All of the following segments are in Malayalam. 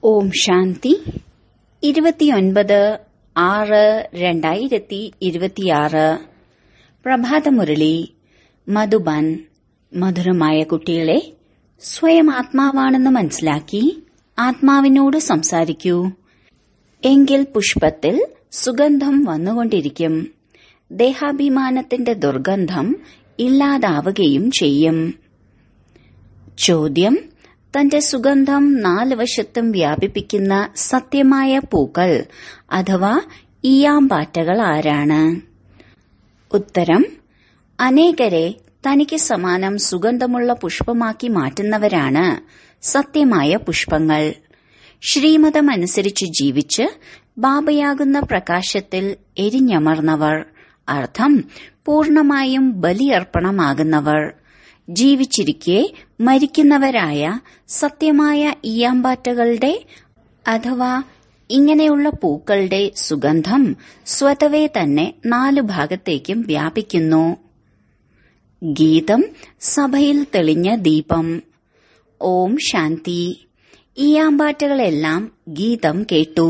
ഓം ശാന്തി ഇരുപത്തിയൊൻപത് ആറ് രണ്ടായിരത്തി ഇരുപത്തിയാറ് പ്രഭാതമുരളി മധുബൻ മധുരമായ കുട്ടികളെ സ്വയം ആത്മാവാണെന്ന് മനസ്സിലാക്കി ആത്മാവിനോട് സംസാരിക്കൂ എങ്കിൽ പുഷ്പത്തിൽ സുഗന്ധം വന്നുകൊണ്ടിരിക്കും ദേഹാഭിമാനത്തിന്റെ ദുർഗന്ധം ഇല്ലാതാവുകയും ചെയ്യും ചോദ്യം തന്റെ സുഗന്ധം നാല് വശത്തും വ്യാപിപ്പിക്കുന്ന സത്യമായ പൂക്കൾ അഥവാ ഈയാമ്പാറ്റകൾ ആരാണ് ഉത്തരം അനേകരെ തനിക്ക് സമാനം സുഗന്ധമുള്ള പുഷ്പമാക്കി മാറ്റുന്നവരാണ് സത്യമായ പുഷ്പങ്ങൾ ശ്രീമതമനുസരിച്ച് ജീവിച്ച് ബാബയാകുന്ന പ്രകാശത്തിൽ എരിഞ്ഞമർന്നവർ അർത്ഥം പൂർണമായും ബലിയർപ്പണമാകുന്നവർ ജീവിച്ചിരിക്കെ മരിക്കുന്നവരായ സത്യമായ ഈയാമ്പാറ്റകളുടെ അഥവാ ഇങ്ങനെയുള്ള പൂക്കളുടെ സുഗന്ധം സ്വതവേ തന്നെ നാലു ഭാഗത്തേക്കും വ്യാപിക്കുന്നു ഗീതം സഭയിൽ തെളിഞ്ഞ ദീപം ഓം ശാന്തി ഈയാമ്പാറ്റകളെല്ലാം ഗീതം കേട്ടു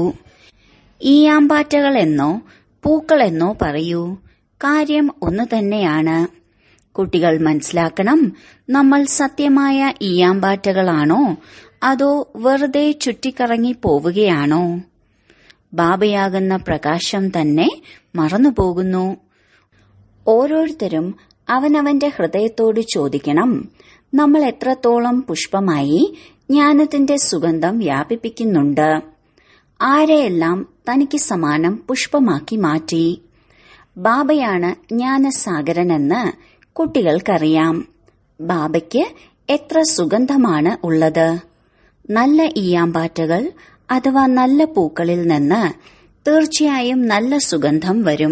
ഈയാമ്പാറ്റകളെന്നോ പൂക്കളെന്നോ പറയൂ കാര്യം ഒന്നു തന്നെയാണ് കുട്ടികൾ മനസ്സിലാക്കണം നമ്മൾ സത്യമായ ഈയാമ്പാറ്റകളാണോ അതോ വെറുതെ ചുറ്റിക്കറങ്ങി പോവുകയാണോ ബാബയാകുന്ന പ്രകാശം തന്നെ മറന്നുപോകുന്നു ഓരോരുത്തരും അവനവന്റെ ഹൃദയത്തോട് ചോദിക്കണം നമ്മൾ എത്രത്തോളം പുഷ്പമായി ജ്ഞാനത്തിന്റെ സുഗന്ധം വ്യാപിപ്പിക്കുന്നുണ്ട് ആരെയെല്ലാം തനിക്ക് സമാനം പുഷ്പമാക്കി മാറ്റി ബാബയാണ് ജ്ഞാനസാഗരനെന്ന് കുട്ടികൾക്കറിയാം ബാബയ്ക്ക് എത്ര സുഗന്ധമാണ് ഉള്ളത് നല്ല ഈയാമ്പാറ്റകൾ അഥവാ നല്ല പൂക്കളിൽ നിന്ന് തീർച്ചയായും നല്ല സുഗന്ധം വരും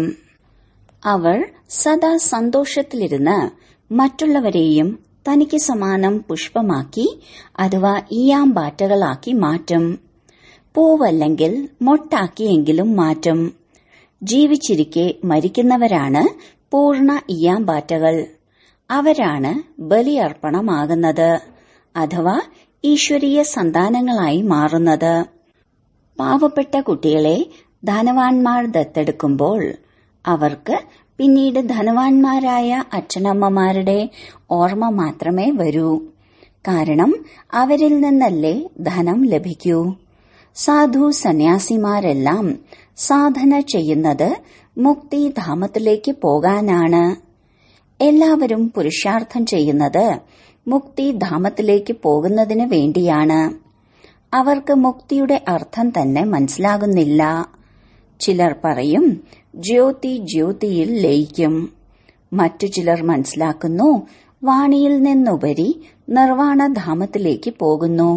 അവർ സദാ സന്തോഷത്തിലിരുന്ന് മറ്റുള്ളവരെയും തനിക്ക് സമാനം പുഷ്പമാക്കി അഥവാ ഈയാമ്പാറ്റകളാക്കി മാറ്റും പൂവല്ലെങ്കിൽ മൊട്ടാക്കിയെങ്കിലും മാറ്റും ജീവിച്ചിരിക്കെ മരിക്കുന്നവരാണ് പൂർണ്ണ ഇയാമ്പാറ്റകൾ അവരാണ് ബലിയർപ്പണമാകുന്നത് അഥവാ ഈശ്വരീയ സന്താനങ്ങളായി മാറുന്നത് പാവപ്പെട്ട കുട്ടികളെ ധനവാന്മാർ ദത്തെടുക്കുമ്പോൾ അവർക്ക് പിന്നീട് ധനവാന്മാരായ അച്ഛനമ്മമാരുടെ ഓർമ്മ മാത്രമേ വരൂ കാരണം അവരിൽ നിന്നല്ലേ ധനം ലഭിക്കൂ സാധു സന്യാസിമാരെല്ലാം സാധന ചെയ്യുന്നത് മുക്തിധാമത്തിലേക്ക് പോകാനാണ് എല്ലാവരും പുരുഷാർത്ഥം ചെയ്യുന്നത് മുക്തിധാമത്തിലേക്ക് പോകുന്നതിന് വേണ്ടിയാണ് അവർക്ക് മുക്തിയുടെ അർത്ഥം തന്നെ മനസ്സിലാകുന്നില്ല ചിലർ പറയും ജ്യോതി ജ്യോതിയിൽ ലയിക്കും മറ്റു ചിലർ മനസ്സിലാക്കുന്നു വാണിയിൽ നിന്നുപരി നിർവാണധാമത്തിലേക്ക് പോകുന്നു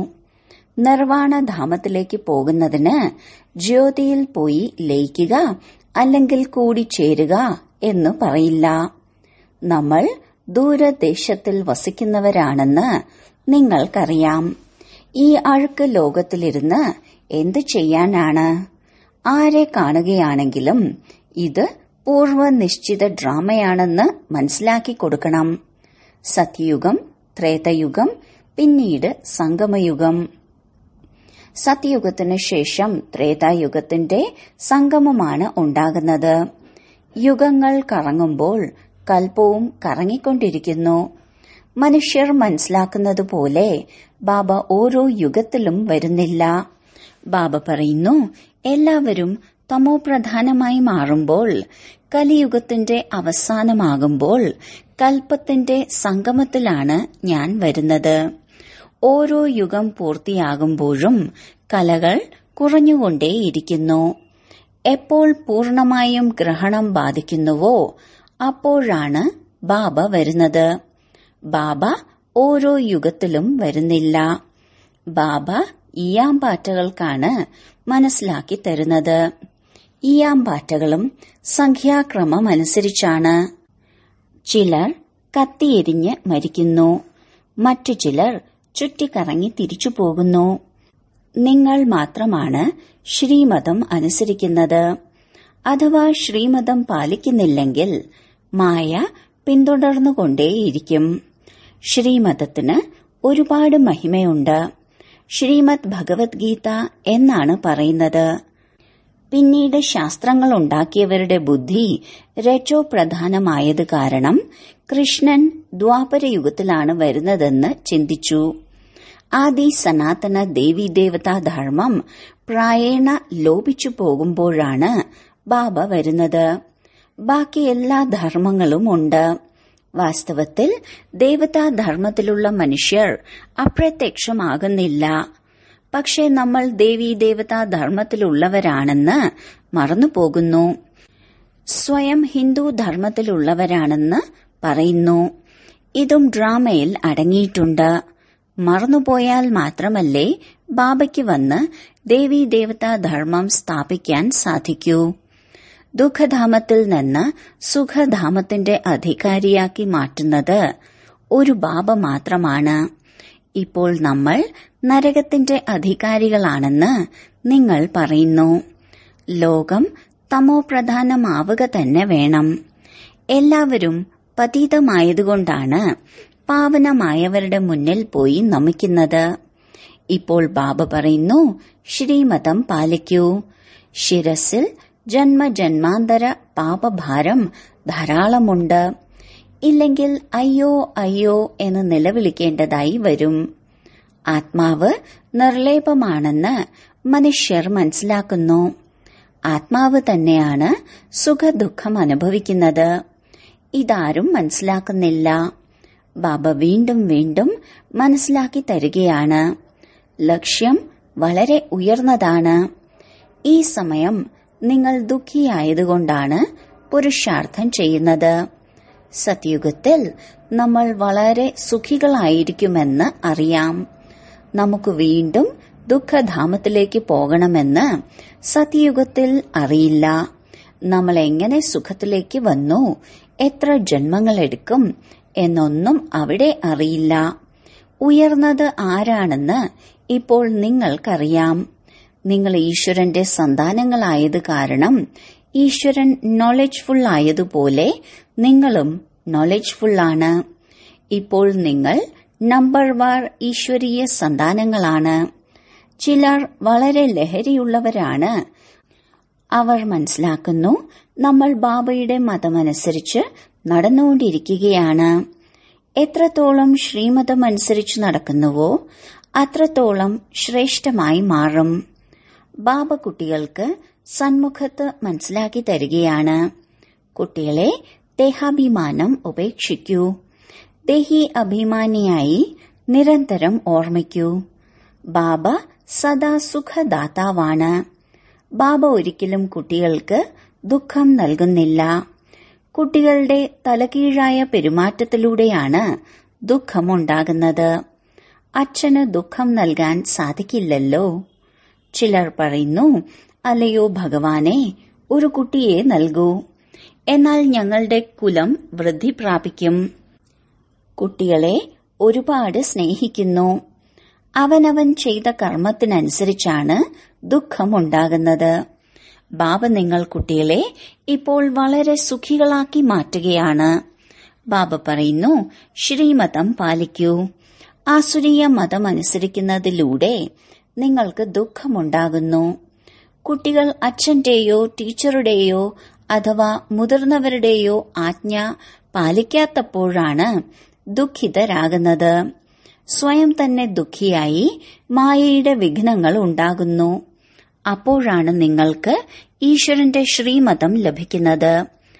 നിർവാണധാമത്തിലേക്ക് പോകുന്നതിന് ജ്യോതിയിൽ പോയി ലയിക്കുക അല്ലെങ്കിൽ കൂടിച്ചേരുക എന്നു പറയില്ല നമ്മൾ ദൂരദേശത്തിൽ വസിക്കുന്നവരാണെന്ന് നിങ്ങൾക്കറിയാം ഈ അഴുക്ക് ലോകത്തിലിരുന്ന് എന്തു ചെയ്യാനാണ് ആരെ കാണുകയാണെങ്കിലും ഇത് പൂർവ്വനിശ്ചിത ഡ്രാമയാണെന്ന് മനസ്സിലാക്കി കൊടുക്കണം സത്യയുഗം ത്രേതയുഗം പിന്നീട് സംഗമയുഗം സത്യയുഗത്തിനു ശേഷം ത്രേതായുഗത്തിന്റെ സംഗമമാണ് ഉണ്ടാകുന്നത് യുഗങ്ങൾ കറങ്ങുമ്പോൾ കൽപ്പവും കറങ്ങിക്കൊണ്ടിരിക്കുന്നു മനുഷ്യർ മനസ്സിലാക്കുന്നതുപോലെ ബാബ ഓരോ യുഗത്തിലും വരുന്നില്ല ബാബ പറയുന്നു എല്ലാവരും തമോപ്രധാനമായി മാറുമ്പോൾ കലിയുഗത്തിന്റെ അവസാനമാകുമ്പോൾ കൽപ്പത്തിന്റെ സംഗമത്തിലാണ് ഞാൻ വരുന്നത് ഓരോ യുഗം പൂർത്തിയാകുമ്പോഴും കലകൾ കുറഞ്ഞുകൊണ്ടേയിരിക്കുന്നു എപ്പോൾ പൂർണമായും ഗ്രഹണം ബാധിക്കുന്നുവോ അപ്പോഴാണ് ബാബ വരുന്നത് ബാബ ഓരോ യുഗത്തിലും വരുന്നില്ല ബാബ ഈയാമ്പാറ്റകൾക്കാണ് മനസ്സിലാക്കി തരുന്നത് ഈയാമ്പാറ്റകളും സംഖ്യാക്രമം അനുസരിച്ചാണ് ചിലർ കത്തിയെരിഞ്ഞ് മരിക്കുന്നു മറ്റു ചിലർ ചുറ്റിക്കറങ്ങി തിരിച്ചു പോകുന്നു നിങ്ങൾ മാത്രമാണ് ശ്രീമതം അനുസരിക്കുന്നത് അഥവാ ശ്രീമതം പാലിക്കുന്നില്ലെങ്കിൽ മായ പിന്തുടർന്നുകൊണ്ടേയിരിക്കും ശ്രീമതത്തിന് ഒരുപാട് മഹിമയുണ്ട് ശ്രീമദ് ഭഗവത്ഗീത എന്നാണ് പറയുന്നത് പിന്നീട് ശാസ്ത്രങ്ങൾ ഉണ്ടാക്കിയവരുടെ ബുദ്ധി രജോ പ്രധാനമായത് കാരണം കൃഷ്ണൻ ദ്വാപരയുഗത്തിലാണ് വരുന്നതെന്ന് ചിന്തിച്ചു ആദി സനാതന ദേവീദേവതാ ധർമ്മം പ്രായേണ ലോപിച്ചു പോകുമ്പോഴാണ് ബാബ വരുന്നത് ബാക്കി എല്ലാ ധർമ്മങ്ങളും ഉണ്ട് വാസ്തവത്തിൽ ദേവതാധർമ്മത്തിലുള്ള മനുഷ്യർ അപ്രത്യക്ഷമാകുന്നില്ല പക്ഷെ നമ്മൾ ദേവീ ദേവതാ ധർമ്മത്തിലുള്ളവരാണെന്ന് മറന്നുപോകുന്നു സ്വയം ഹിന്ദു ധർമ്മത്തിലുള്ളവരാണെന്ന് പറയുന്നു ഇതും ഡ്രാമയിൽ അടങ്ങിയിട്ടുണ്ട് മറന്നുപോയാൽ മാത്രമല്ലേ ബാബയ്ക്ക് വന്ന് ദേവീ ദേവതാ ധർമ്മം സ്ഥാപിക്കാൻ സാധിക്കൂ ദുഃഖധാമത്തിൽ നിന്ന് സുഖധാമത്തിന്റെ അധികാരിയാക്കി മാറ്റുന്നത് ഒരു ബാബ മാത്രമാണ് ഇപ്പോൾ നമ്മൾ നരകത്തിന്റെ അധികാരികളാണെന്ന് നിങ്ങൾ പറയുന്നു ലോകം തമോ പ്രധാനമാവുക തന്നെ വേണം എല്ലാവരും പതീതമായതുകൊണ്ടാണ് പാവനമായവരുടെ മുന്നിൽ പോയി നമിക്കുന്നത് ഇപ്പോൾ ബാബ പറയുന്നു ശ്രീമതം പാലിക്കൂ ശിരസിൽ ജന്മജന്മാന്തര പാപഭാരം ധാരാളമുണ്ട് ഇല്ലെങ്കിൽ അയ്യോ അയ്യോ എന്ന് നിലവിളിക്കേണ്ടതായി വരും ആത്മാവ് നിർലേപമാണെന്ന് മനുഷ്യർ മനസ്സിലാക്കുന്നു ആത്മാവ് തന്നെയാണ് സുഖദുഃഖം അനുഭവിക്കുന്നത് ഇതാരും മനസ്സിലാക്കുന്നില്ല ബാബ വീണ്ടും വീണ്ടും മനസ്സിലാക്കി തരികയാണ് ലക്ഷ്യം വളരെ ഉയർന്നതാണ് ഈ സമയം നിങ്ങൾ ദുഃഖിയായതുകൊണ്ടാണ് പുരുഷാർത്ഥം ചെയ്യുന്നത് സത്യുഗത്തിൽ നമ്മൾ വളരെ സുഖികളായിരിക്കുമെന്ന് അറിയാം നമുക്ക് വീണ്ടും ദുഃഖധാമത്തിലേക്ക് പോകണമെന്ന് സത്യയുഗത്തിൽ അറിയില്ല നമ്മൾ എങ്ങനെ സുഖത്തിലേക്ക് വന്നു എത്ര ജന്മങ്ങളെടുക്കും എന്നൊന്നും അവിടെ അറിയില്ല ഉയർന്നത് ആരാണെന്ന് ഇപ്പോൾ നിങ്ങൾക്കറിയാം നിങ്ങൾ ഈശ്വരന്റെ സന്താനങ്ങളായത് കാരണം ഈശ്വരൻ നോളജ്ഫുൾ ആയതുപോലെ നിങ്ങളും നോളജ്ഫുള്ളാണ് ഇപ്പോൾ നിങ്ങൾ നമ്പർ വാർ ഈശ്വരീയ സന്താനങ്ങളാണ് ചിലർ വളരെ ലഹരിയുള്ളവരാണ് അവർ മനസ്സിലാക്കുന്നു നമ്മൾ ബാബയുടെ മതമനുസരിച്ച് നടന്നുകൊണ്ടിരിക്കുകയാണ് എത്രത്തോളം ശ്രീമതമനുസരിച്ച് നടക്കുന്നുവോ അത്രത്തോളം ശ്രേഷ്ഠമായി മാറും ബാബ കുട്ടികൾക്ക് സന്മുഖത്ത് മനസ്സിലാക്കി തരികയാണ് കുട്ടികളെ ദേഹാഭിമാനം ഉപേക്ഷിക്കൂ ദേഹി അഭിമാനിയായി നിരന്തരം ഓർമ്മിക്കൂ ബാബ സദാ സുഖദാതാവാണ് ബാബ ഒരിക്കലും കുട്ടികൾക്ക് ദുഃഖം നൽകുന്നില്ല കുട്ടികളുടെ തലകീഴായ പെരുമാറ്റത്തിലൂടെയാണ് ദുഃഖമുണ്ടാകുന്നത് അച്ഛന് ദുഃഖം നൽകാൻ സാധിക്കില്ലല്ലോ ചിലർ പറയുന്നു അല്ലയോ ഭഗവാനെ ഒരു കുട്ടിയെ നൽകൂ എന്നാൽ ഞങ്ങളുടെ കുലം വൃദ്ധി പ്രാപിക്കും കുട്ടികളെ ഒരുപാട് സ്നേഹിക്കുന്നു അവനവൻ ചെയ്ത കർമ്മത്തിനനുസരിച്ചാണ് ദുഃഖമുണ്ടാകുന്നത് ബാബ നിങ്ങൾ കുട്ടികളെ ഇപ്പോൾ വളരെ സുഖികളാക്കി മാറ്റുകയാണ് ബാബ പറയുന്നു ശ്രീമതം പാലിക്കൂ ആസുരീയ മതം അനുസരിക്കുന്നതിലൂടെ നിങ്ങൾക്ക് ദുഃഖമുണ്ടാകുന്നു കുട്ടികൾ അച്ഛന്റെയോ ടീച്ചറുടെയോ അഥവാ മുതിർന്നവരുടെയോ ആജ്ഞ പാലിക്കാത്തപ്പോഴാണ് ദുഃഖിതരാകുന്നത് സ്വയം തന്നെ ദുഃഖിയായി മായയുടെ വിഘ്നങ്ങൾ ഉണ്ടാകുന്നു അപ്പോഴാണ് നിങ്ങൾക്ക് ഈശ്വരന്റെ ശ്രീമതം ലഭിക്കുന്നത്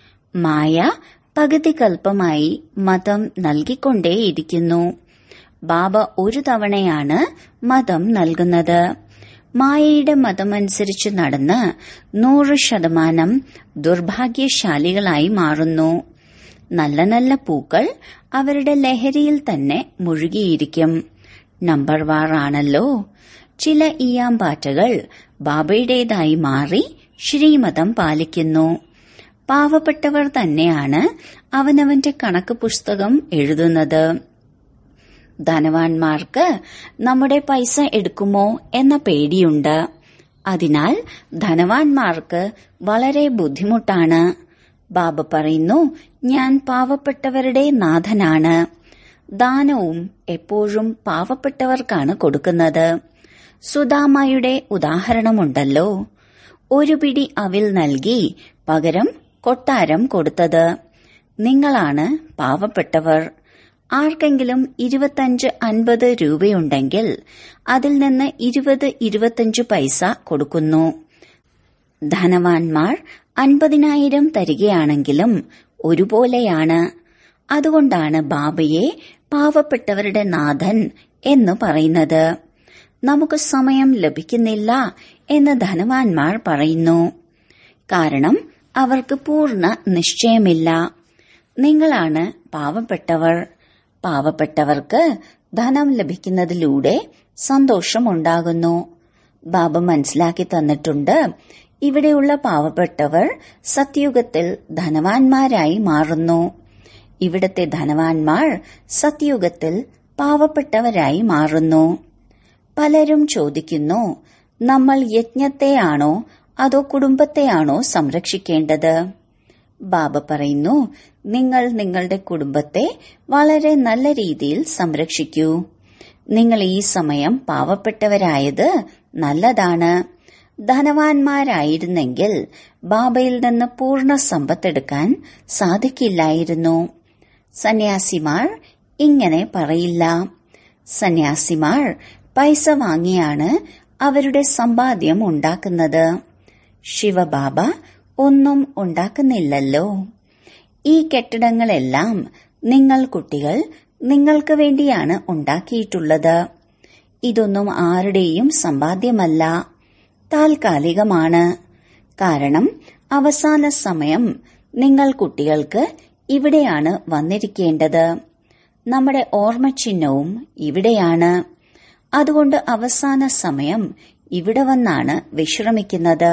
മായ പകുതി കൽപ്പമായി മതം നൽകിക്കൊണ്ടേയിരിക്കുന്നു ബാബ ഒരു തവണയാണ് മതം നൽകുന്നത് മായയുടെ മതമനുസരിച്ച് നടന്ന് നൂറ് ശതമാനം ദുർഭാഗ്യശാലികളായി മാറുന്നു നല്ല നല്ല പൂക്കൾ അവരുടെ ലഹരിയിൽ തന്നെ മുഴുകിയിരിക്കും നമ്പർ വാറാണല്ലോ ചില ഈയാമ്പാറ്റകൾ ബാബയുടേതായി മാറി ശ്രീമതം പാലിക്കുന്നു പാവപ്പെട്ടവർ തന്നെയാണ് അവനവന്റെ കണക്ക് പുസ്തകം എഴുതുന്നത് ധനവാന്മാർക്ക് നമ്മുടെ പൈസ എടുക്കുമോ എന്ന പേടിയുണ്ട് അതിനാൽ ധനവാന്മാർക്ക് വളരെ ബുദ്ധിമുട്ടാണ് ബാബ പറയുന്നു ഞാൻ പാവപ്പെട്ടവരുടെ നാഥനാണ് ദാനവും എപ്പോഴും പാവപ്പെട്ടവർക്കാണ് കൊടുക്കുന്നത് സുദാമയുടെ ഉദാഹരണമുണ്ടല്ലോ ഒരു പിടി അവിൽ നൽകി പകരം കൊട്ടാരം കൊടുത്തത് നിങ്ങളാണ് പാവപ്പെട്ടവർ ആർക്കെങ്കിലും ഇരുപത്തഞ്ച് അൻപത് രൂപയുണ്ടെങ്കിൽ അതിൽ നിന്ന് ഇരുപത് ഇരുപത്തഞ്ച് പൈസ കൊടുക്കുന്നു ധനവാന്മാർ അൻപതിനായിരം തരികയാണെങ്കിലും ഒരുപോലെയാണ് അതുകൊണ്ടാണ് ബാബയെ പാവപ്പെട്ടവരുടെ നാഥൻ എന്ന് പറയുന്നത് നമുക്ക് സമയം ലഭിക്കുന്നില്ല എന്ന് ധനവാന്മാർ പറയുന്നു കാരണം അവർക്ക് പൂർണ്ണ നിശ്ചയമില്ല നിങ്ങളാണ് പാവപ്പെട്ടവർ പാവപ്പെട്ടവർക്ക് ധനം ലഭിക്കുന്നതിലൂടെ സന്തോഷമുണ്ടാകുന്നു ബാബ മനസ്സിലാക്കി തന്നിട്ടുണ്ട് ഇവിടെയുള്ള പാവപ്പെട്ടവർ സത്യുഗത്തിൽ ധനവാന്മാരായി മാറുന്നു ഇവിടത്തെ ധനവാന്മാർ സത്യുഗത്തിൽ പാവപ്പെട്ടവരായി മാറുന്നു പലരും ചോദിക്കുന്നു നമ്മൾ യജ്ഞത്തെയാണോ അതോ കുടുംബത്തെയാണോ സംരക്ഷിക്കേണ്ടത് ബാബ പറയുന്നു നിങ്ങൾ നിങ്ങളുടെ കുടുംബത്തെ വളരെ നല്ല രീതിയിൽ സംരക്ഷിക്കൂ നിങ്ങൾ ഈ സമയം പാവപ്പെട്ടവരായത് നല്ലതാണ് ധനവാന്മാരായിരുന്നെങ്കിൽ ബാബയിൽ നിന്ന് പൂർണ്ണ സമ്പത്തെടുക്കാൻ സാധിക്കില്ലായിരുന്നു സന്യാസിമാർ ഇങ്ങനെ പറയില്ല സന്യാസിമാർ പൈസ വാങ്ങിയാണ് അവരുടെ സമ്പാദ്യം ഉണ്ടാക്കുന്നത് ശിവബാബ ഒന്നും ഉണ്ടാക്കുന്നില്ലല്ലോ ഈ കെട്ടിടങ്ങളെല്ലാം നിങ്ങൾ കുട്ടികൾ നിങ്ങൾക്ക് വേണ്ടിയാണ് ഉണ്ടാക്കിയിട്ടുള്ളത് ഇതൊന്നും ആരുടെയും സമ്പാദ്യമല്ല താൽക്കാലികമാണ് കാരണം അവസാന സമയം നിങ്ങൾ കുട്ടികൾക്ക് ഇവിടെയാണ് വന്നിരിക്കേണ്ടത് നമ്മുടെ ഓർമ്മചിഹ്നവും ഇവിടെയാണ് അതുകൊണ്ട് അവസാന സമയം ഇവിടെ വന്നാണ് വിശ്രമിക്കുന്നത്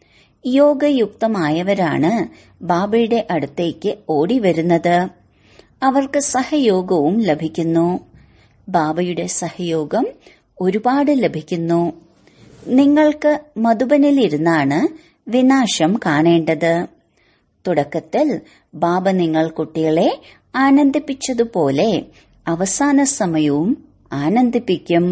യോഗയുക്തമായവരാണ് ബാബയുടെ അടുത്തേക്ക് ഓടി വരുന്നത് അവർക്ക് സഹയോഗവും ലഭിക്കുന്നു ബാബയുടെ സഹയോഗം ഒരുപാട് ലഭിക്കുന്നു നിങ്ങൾക്ക് മധുബനിലിരുന്നാണ് വിനാശം കാണേണ്ടത് തുടക്കത്തിൽ ബാബ നിങ്ങൾ കുട്ടികളെ ആനന്ദിപ്പിച്ചതുപോലെ അവസാന സമയവും ആനന്ദിപ്പിക്കും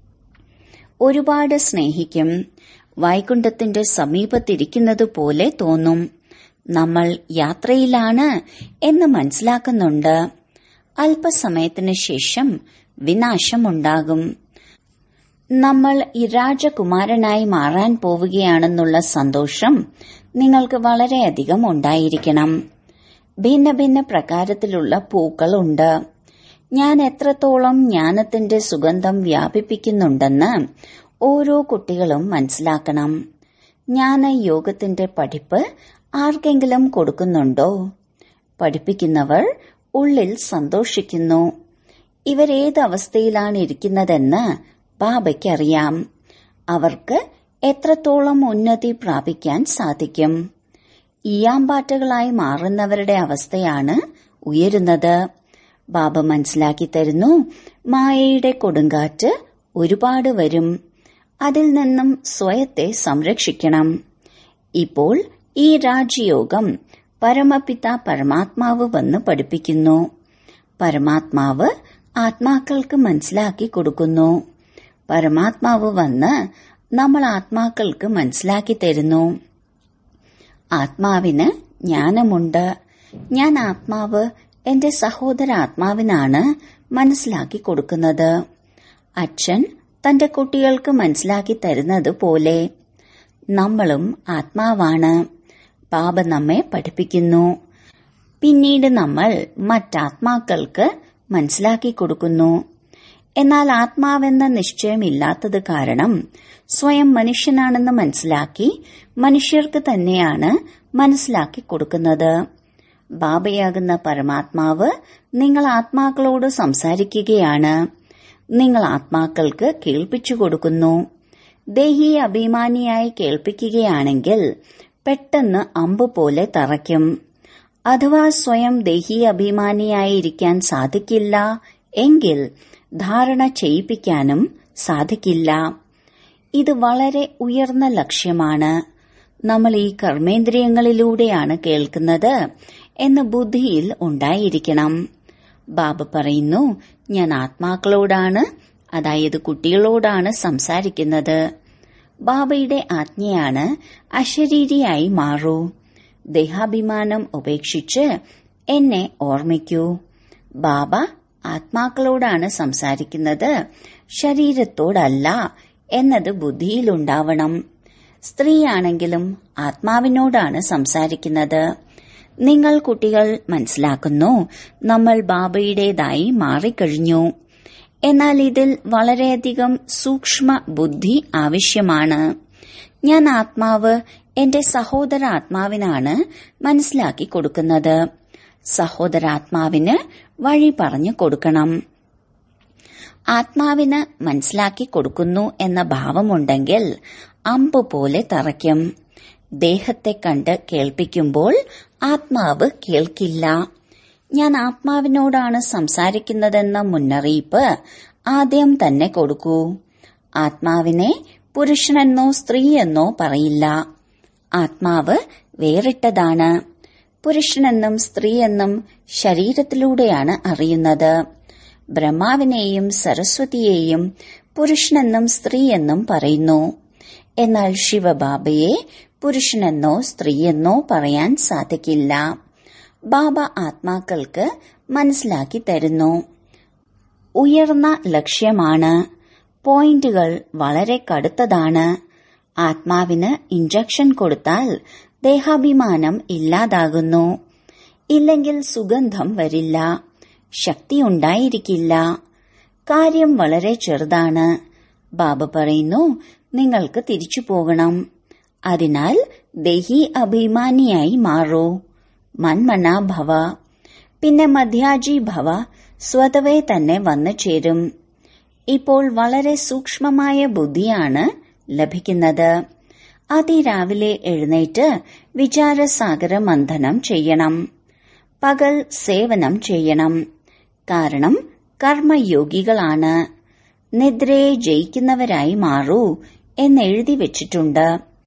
ഒരുപാട് സ്നേഹിക്കും വൈകുണ്ഠത്തിന്റെ സമീപത്തിരിക്കുന്നത് പോലെ തോന്നും നമ്മൾ യാത്രയിലാണ് എന്ന് മനസ്സിലാക്കുന്നുണ്ട് അല്പസമയത്തിന് ശേഷം വിനാശമുണ്ടാകും നമ്മൾ ഈ രാജകുമാരനായി മാറാൻ പോവുകയാണെന്നുള്ള സന്തോഷം നിങ്ങൾക്ക് വളരെയധികം ഉണ്ടായിരിക്കണം ഭിന്ന ഭിന്ന പ്രകാരത്തിലുള്ള പൂക്കളുണ്ട് ഞാൻ എത്രത്തോളം ജ്ഞാനത്തിന്റെ സുഗന്ധം വ്യാപിപ്പിക്കുന്നുണ്ടെന്ന് ഓരോ കുട്ടികളും മനസ്സിലാക്കണം ജ്ഞാന യോഗത്തിന്റെ പഠിപ്പ് ആർക്കെങ്കിലും കൊടുക്കുന്നുണ്ടോ പഠിപ്പിക്കുന്നവർ ഉള്ളിൽ സന്തോഷിക്കുന്നു ഇവരേത് അവസ്ഥയിലാണ് ഇരിക്കുന്നതെന്ന് ബാബയ്ക്കറിയാം അവർക്ക് എത്രത്തോളം ഉന്നതി പ്രാപിക്കാൻ സാധിക്കും ഈയാമ്പാറ്റകളായി മാറുന്നവരുടെ അവസ്ഥയാണ് ഉയരുന്നത് ബാബ മനസ്സിലാക്കി തരുന്നു മായയുടെ കൊടുങ്കാറ്റ് ഒരുപാട് വരും അതിൽ നിന്നും സ്വയത്തെ സംരക്ഷിക്കണം ഇപ്പോൾ ഈ രാജയോഗം പരമപിത പരമാത്മാവ് വന്ന് പഠിപ്പിക്കുന്നു പരമാത്മാവ് ആത്മാക്കൾക്ക് മനസ്സിലാക്കി കൊടുക്കുന്നു പരമാത്മാവ് വന്ന് നമ്മൾ ആത്മാക്കൾക്ക് മനസ്സിലാക്കി തരുന്നു ആത്മാവിന് ജ്ഞാനമുണ്ട് ഞാൻ ആത്മാവ് എന്റെ സഹോദര ആത്മാവിനാണ് മനസ്സിലാക്കി കൊടുക്കുന്നത് അച്ഛൻ തന്റെ കുട്ടികൾക്ക് മനസ്സിലാക്കി തരുന്നത് പോലെ നമ്മളും ആത്മാവാണ് ബാബ നമ്മെ പഠിപ്പിക്കുന്നു പിന്നീട് നമ്മൾ മറ്റാത്മാക്കൾക്ക് മനസ്സിലാക്കി കൊടുക്കുന്നു എന്നാൽ ആത്മാവെന്ന നിശ്ചയമില്ലാത്തത് കാരണം സ്വയം മനുഷ്യനാണെന്ന് മനസ്സിലാക്കി മനുഷ്യർക്ക് തന്നെയാണ് മനസ്സിലാക്കി കൊടുക്കുന്നത് ബാബയാകുന്ന പരമാത്മാവ് നിങ്ങൾ ആത്മാക്കളോട് സംസാരിക്കുകയാണ് നിങ്ങൾ ആത്മാക്കൾക്ക് കേൾപ്പിച്ചു കൊടുക്കുന്നു ദേഹി അഭിമാനിയായി കേൾപ്പിക്കുകയാണെങ്കിൽ പെട്ടെന്ന് അമ്പ് പോലെ തറയ്ക്കും അഥവാ സ്വയം ദേഹി അഭിമാനിയായിരിക്കാൻ സാധിക്കില്ല എങ്കിൽ ധാരണ ചെയ്യിപ്പിക്കാനും സാധിക്കില്ല ഇത് വളരെ ഉയർന്ന ലക്ഷ്യമാണ് നമ്മൾ ഈ കർമ്മേന്ദ്രിയങ്ങളിലൂടെയാണ് കേൾക്കുന്നത് എന്ന് ബുദ്ധിയിൽ ഉണ്ടായിരിക്കണം ബാബ പറയുന്നു ഞാൻ ആത്മാക്കളോടാണ് അതായത് കുട്ടികളോടാണ് സംസാരിക്കുന്നത് ബാബയുടെ ആജ്ഞയാണ് അശരീരിയായി മാറൂ ദേഹാഭിമാനം ഉപേക്ഷിച്ച് എന്നെ ഓർമ്മിക്കൂ ബാബ ആത്മാക്കളോടാണ് സംസാരിക്കുന്നത് ശരീരത്തോടല്ല എന്നത് ബുദ്ധിയിലുണ്ടാവണം സ്ത്രീയാണെങ്കിലും ആത്മാവിനോടാണ് സംസാരിക്കുന്നത് നിങ്ങൾ കുട്ടികൾ മനസ്സിലാക്കുന്നു നമ്മൾ ബാബയുടേതായി മാറിക്കഴിഞ്ഞു എന്നാൽ ഇതിൽ വളരെയധികം സൂക്ഷ്മ ബുദ്ധി ആവശ്യമാണ് ഞാൻ ആത്മാവ് എന്റെ സഹോദര ആത്മാവിനാണ് മനസ്സിലാക്കി കൊടുക്കുന്നത് സഹോദരാത്മാവിന് വഴി പറഞ്ഞു കൊടുക്കണം ആത്മാവിന് മനസ്സിലാക്കി കൊടുക്കുന്നു എന്ന ഭാവമുണ്ടെങ്കിൽ അമ്പ് പോലെ തറയ്ക്കും ദേഹത്തെ കണ്ട് കേൾപ്പിക്കുമ്പോൾ ആത്മാവ് കേൾക്കില്ല ഞാൻ ആത്മാവിനോടാണ് സംസാരിക്കുന്നതെന്ന മുന്നറിയിപ്പ് ആദ്യം തന്നെ കൊടുക്കൂ ആത്മാവിനെ പുരുഷനെന്നോ സ്ത്രീയെന്നോ പറയില്ല ആത്മാവ് വേറിട്ടതാണ് പുരുഷനെന്നും സ്ത്രീയെന്നും ശരീരത്തിലൂടെയാണ് അറിയുന്നത് ബ്രഹ്മാവിനെയും സരസ്വതിയെയും പുരുഷനെന്നും സ്ത്രീയെന്നും പറയുന്നു എന്നാൽ ശിവബാബയെ പുരുഷനെന്നോ സ്ത്രീയെന്നോ പറയാൻ സാധിക്കില്ല ബാബ ആത്മാക്കൾക്ക് മനസ്സിലാക്കി തരുന്നു ഉയർന്ന ലക്ഷ്യമാണ് പോയിന്റുകൾ വളരെ കടുത്തതാണ് ആത്മാവിന് ഇഞ്ചക്ഷൻ കൊടുത്താൽ ദേഹാഭിമാനം ഇല്ലാതാകുന്നു ഇല്ലെങ്കിൽ സുഗന്ധം വരില്ല ശക്തി ഉണ്ടായിരിക്കില്ല കാര്യം വളരെ ചെറുതാണ് ബാബ പറയുന്നു നിങ്ങൾക്ക് തിരിച്ചു പോകണം അതിനാൽ ദേഹി അഭിമാനിയായി മാറൂ മന്മന ഭവ പിന്നെ മധ്യാജി ഭവ സ്വതവേ തന്നെ വന്നു ചേരും ഇപ്പോൾ വളരെ സൂക്ഷ്മമായ ബുദ്ധിയാണ് ലഭിക്കുന്നത് അതിരാവിലെ എഴുന്നേറ്റ് വിചാരസാഗര മന്ഥനം ചെയ്യണം പകൽ സേവനം ചെയ്യണം കാരണം കർമ്മയോഗികളാണ് നിദ്രയെ ജയിക്കുന്നവരായി മാറൂ എന്നെഴുതി വെച്ചിട്ടുണ്ട്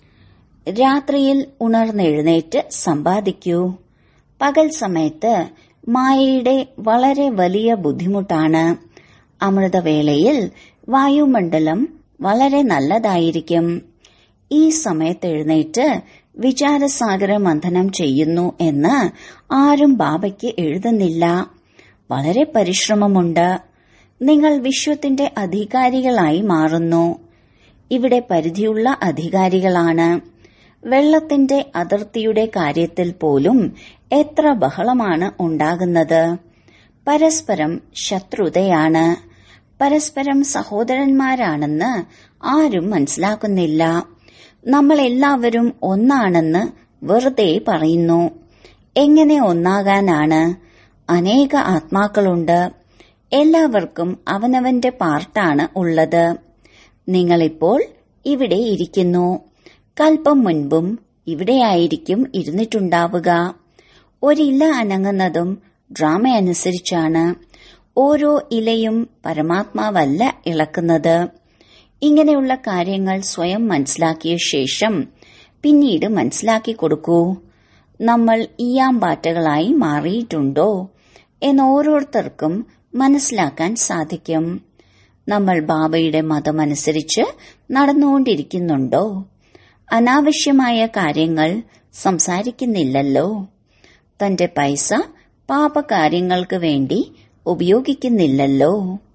രാത്രിയിൽ ഉണർന്നെഴുന്നേറ്റ് സമ്പാദിക്കൂ പകൽ സമയത്ത് മായയുടെ വളരെ വലിയ ബുദ്ധിമുട്ടാണ് അമൃതവേളയിൽ വായുമണ്ഡലം വളരെ നല്ലതായിരിക്കും ഈ സമയത്ത് എഴുന്നേറ്റ് വിചാരസാഗര മന്ഥനം ചെയ്യുന്നു എന്ന് ആരും ബാബയ്ക്ക് എഴുതുന്നില്ല വളരെ പരിശ്രമമുണ്ട് നിങ്ങൾ വിശ്വത്തിന്റെ അധികാരികളായി മാറുന്നു ഇവിടെ പരിധിയുള്ള അധികാരികളാണ് വെള്ളത്തിന്റെ അതിർത്തിയുടെ കാര്യത്തിൽ പോലും എത്ര ബഹളമാണ് ഉണ്ടാകുന്നത് പരസ്പരം ശത്രുതയാണ് പരസ്പരം സഹോദരന്മാരാണെന്ന് ആരും മനസ്സിലാക്കുന്നില്ല നമ്മൾ എല്ലാവരും ഒന്നാണെന്ന് വെറുതെ പറയുന്നു എങ്ങനെ ഒന്നാകാനാണ് അനേക ആത്മാക്കളുണ്ട് എല്ലാവർക്കും അവനവന്റെ പാർട്ടാണ് ഉള്ളത് നിങ്ങളിപ്പോൾ ഇവിടെ ഇരിക്കുന്നു കൽപ്പം മുൻപും ഇവിടെയായിരിക്കും ഇരുന്നിട്ടുണ്ടാവുക ഒരില അനങ്ങുന്നതും ഡ്രാമ അനുസരിച്ചാണ് ഓരോ ഇലയും പരമാത്മാവല്ല ഇളക്കുന്നത് ഇങ്ങനെയുള്ള കാര്യങ്ങൾ സ്വയം മനസ്സിലാക്കിയ ശേഷം പിന്നീട് മനസ്സിലാക്കി കൊടുക്കൂ നമ്മൾ ഈയാമ്പാറ്റകളായി മാറിയിട്ടുണ്ടോ എന്ന് ഓരോരുത്തർക്കും മനസ്സിലാക്കാൻ സാധിക്കും നമ്മൾ ബാബയുടെ മതമനുസരിച്ച് നടന്നുകൊണ്ടിരിക്കുന്നുണ്ടോ അനാവശ്യമായ കാര്യങ്ങൾ സംസാരിക്കുന്നില്ലല്ലോ തന്റെ പൈസ പാപകാര്യങ്ങൾക്ക് വേണ്ടി ഉപയോഗിക്കുന്നില്ലല്ലോ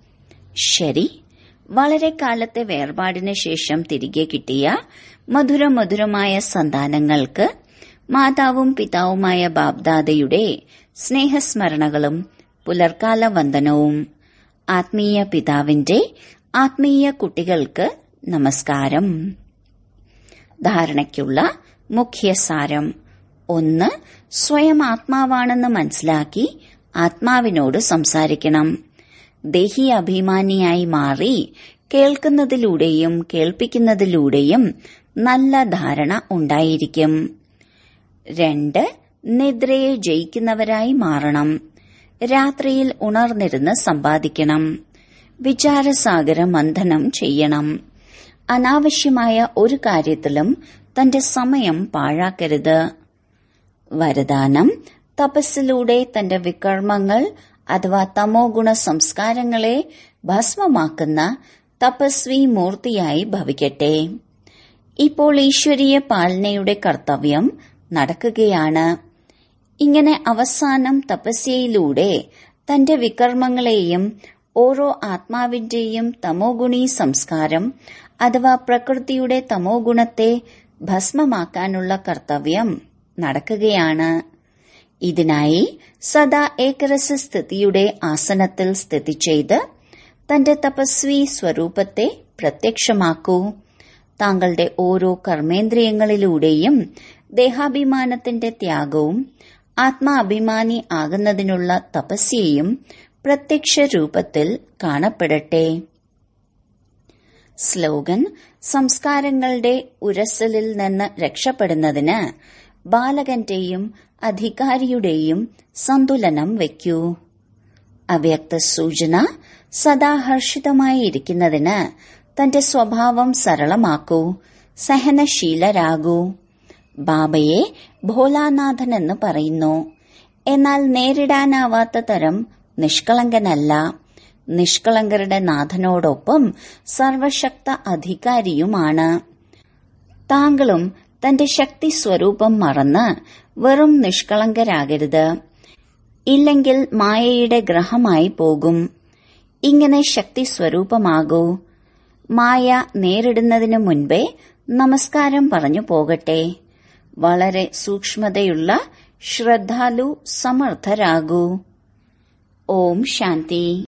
ശരി വളരെ കാലത്തെ വേർപാടിന് ശേഷം തിരികെ കിട്ടിയ മധുരമധുരമായ സന്താനങ്ങൾക്ക് മാതാവും പിതാവുമായ ബാബ്ദാദയുടെ സ്നേഹസ്മരണകളും പുലർക്കാല വന്ദനവും ആത്മീയ പിതാവിന്റെ ആത്മീയ കുട്ടികൾക്ക് നമസ്കാരം ധാരണയ്ക്കുള്ള മുഖ്യസാരം ഒന്ന് സ്വയം ആത്മാവാണെന്ന് മനസ്സിലാക്കി ആത്മാവിനോട് സംസാരിക്കണം ദേഹി അഭിമാനിയായി മാറി കേൾക്കുന്നതിലൂടെയും കേൾപ്പിക്കുന്നതിലൂടെയും നല്ല ധാരണ ഉണ്ടായിരിക്കും രണ്ട് നിദ്രയെ ജയിക്കുന്നവരായി മാറണം രാത്രിയിൽ ഉണർന്നിരുന്ന് സമ്പാദിക്കണം വിചാരസാഗര മന്ഥനം ചെയ്യണം അനാവശ്യമായ ഒരു കാര്യത്തിലും തന്റെ സമയം പാഴാക്കരുത് വരദാനം തപസ്സിലൂടെ തന്റെ വികർമ്മങ്ങൾ അഥവാ തമോ ഗുണ സംസ്കാരങ്ങളെ ഭസ്മമാക്കുന്ന തപസ്വി മൂർത്തിയായി ഭവിക്കട്ടെ ഇപ്പോൾ ഈശ്വരീയ പാലനയുടെ കർത്തവ്യം നടക്കുകയാണ് ഇങ്ങനെ അവസാനം തപസ്യയിലൂടെ തന്റെ വികർമ്മങ്ങളെയും ഓരോ ആത്മാവിന്റെയും തമോഗുണി സംസ്കാരം അഥവാ പ്രകൃതിയുടെ തമോ ഗുണത്തെ ഭസ്മമാക്കാനുള്ള കർത്തവ്യം നടക്കുകയാണ് ഇതിനായി സദാ ഏകരസ സ്ഥിതിയുടെ ആസനത്തിൽ സ്ഥിതി ചെയ്ത് തന്റെ തപസ്വി സ്വരൂപത്തെ പ്രത്യക്ഷമാക്കൂ താങ്കളുടെ ഓരോ കർമ്മേന്ദ്രിയങ്ങളിലൂടെയും ദേഹാഭിമാനത്തിന്റെ ത്യാഗവും ആത്മാഭിമാനി ആകുന്നതിനുള്ള തപസ്യയും പ്രത്യക്ഷ രൂപത്തിൽ കാണപ്പെടട്ടെ സ്ലോഗൻ സംസ്കാരങ്ങളുടെ ഉരസലിൽ നിന്ന് രക്ഷപ്പെടുന്നതിന് ബാലകന്റെയും അധികാരിയുടെയും സന്തുലനം വയ്ക്കൂ അവ്യക്ത സൂചന സദാ ഹർഷിതമായിരിക്കുന്നതിന് തന്റെ സ്വഭാവം സരളമാക്കൂ സഹനശീലരാകൂ ബാബയെ ഭോലാനാഥൻ എന്ന് പറയുന്നു എന്നാൽ നേരിടാനാവാത്ത തരം നിഷ്കളങ്കനല്ല നിഷ്കളങ്കരുടെ നാഥനോടൊപ്പം സർവശക്ത അധികാരിയുമാണ് താങ്കളും തന്റെ ശക്തി സ്വരൂപം മറന്ന് വെറും നിഷ്കളങ്കരാകരുത് ഇല്ലെങ്കിൽ മായയുടെ ഗ്രഹമായി പോകും ഇങ്ങനെ ശക്തി സ്വരൂപമാകൂ മായ നേരിടുന്നതിനു മുൻപേ നമസ്കാരം പറഞ്ഞു പോകട്ടെ വളരെ സൂക്ഷ്മതയുള്ള ശ്രദ്ധാലു സമർത്ഥരാകൂ ഓം ശാന്തി